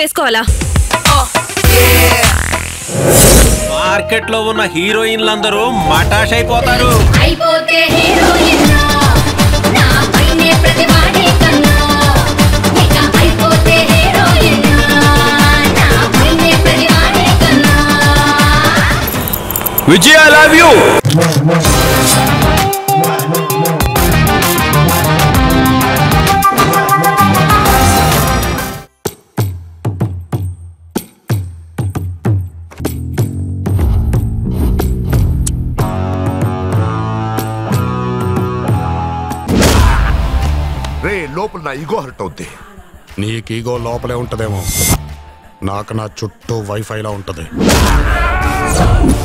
వేసుకోవాలా మార్కెట్ లో ఉన్న హీరోయిన్లందరూ మటాష్ అయిపోతారు అయిపోతే హీరోయిన్ నా పైనే ప్రతివాడి కన్నా ఇక అయిపోతే హీరోయిన్ నా పైనే ప్రతివాడి కన్నా విజయ్ ఐ లవ్ యూ రే లోపల నా ఈగో హర్ట్ అవుద్ది నీకు ఈగో లోపలే ఉంటదేమో నాకు నా చుట్టూ వైఫైలా ఉంటది